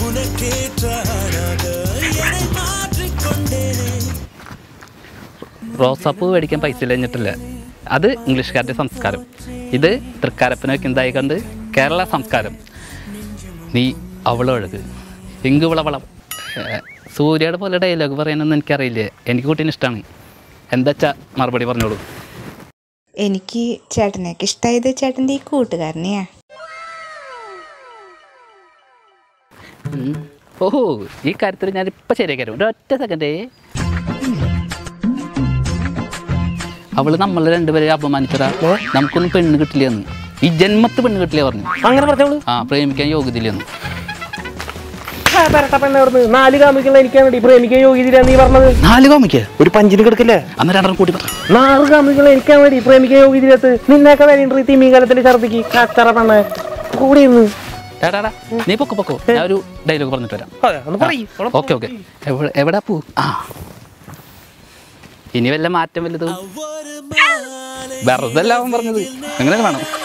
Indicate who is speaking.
Speaker 1: റോസാപ്പൂ മേടിക്കാൻ പൈസ ഇല്ലഞ്ഞിട്ടില്ല അത് ഇംഗ്ലീഷുകാരുടെ സംസ്കാരം ഇത് തൃക്കാരപ്പന വയ്ക്കുന്നതായി കണ്ട് കേരള സംസ്കാരം നീ അവളൊഴുക് എങ്ക് വിളവളം സൂര്യയുടെ പോലെ ഡയലോഗ് പറയാനൊന്നും എനിക്കറിയില്ല എനിക്ക് കുട്ടീനെ ഇഷ്ടമാണ് എന്താ വെച്ചാ മറുപടി പറഞ്ഞോളൂ
Speaker 2: എനിക്ക് ചേട്ടനെയൊക്കെ ഇഷ്ടമായത് ചേട്ടൻ്റെ ഈ കൂട്ടുകാരനെയാ
Speaker 1: ഉം. ഓഹോ ഈ കാര്യത്തിൽ ഞാൻ ഇപ്പം ശരിയാക്കി തരാം ഒരൊറ്റ സെക്കൻഡേ അവള് നമ്മളെ രണ്ടുപേരെ അപമാനിച്ചതാ നമുക്കൊന്നും പെണ്ണ് കിട്ടില്ലെന്ന് ഈ ജന്മത്ത് പെണ്ണ് കിട്ടില്ല പറഞ്ഞു
Speaker 3: അങ്ങനെ പറഞ്ഞോളൂ
Speaker 1: ആ പ്രേമിക്കാൻ യോഗ്യതയില്ലെന്ന്
Speaker 3: പരട്ട പെണ്ണവിടുന്ന് നാല് കാമിക്കുള്ള എനിക്കാണ് പ്രേമിക്കാൻ യോഗ്യത നീ പറഞ്ഞത്
Speaker 1: നാല് കോമിക്ക്
Speaker 3: ഒരു പഞ്ചിന് കിടക്കില്ലേ
Speaker 1: അന്ന് രണ്ടെണ്ണം കൂട്ടി പറ
Speaker 3: നാല് കാമിക്കുള്ള എനിക്കാണ് വേണ്ടി പ്രേമിക്കാൻ യോഗ്യതയിലെത്ത് നിന്നൊക്കെ വരേണ്ടി തിമ്മീ കാലത്തിൽ ഛർദിക്ക് കച്ചറ പെണ്ണ് കൂടി നിന്ന്
Speaker 1: എടാടാ നീ പൊക്കോ പൊക്കോ ഞാൻ ഒരു ഡയലോഗ് പറഞ്ഞിട്ട് വരാം
Speaker 3: അതെ ഒന്ന് പറയ്
Speaker 1: ഓക്കെ ഓക്കെ എവിടെ എവിടാ പൂ ആ ഇനി വല്ല മാറ്റം വല്ലതും വെറുതെ അല്ല അവൻ പറഞ്ഞത് അങ്ങനെ വേണം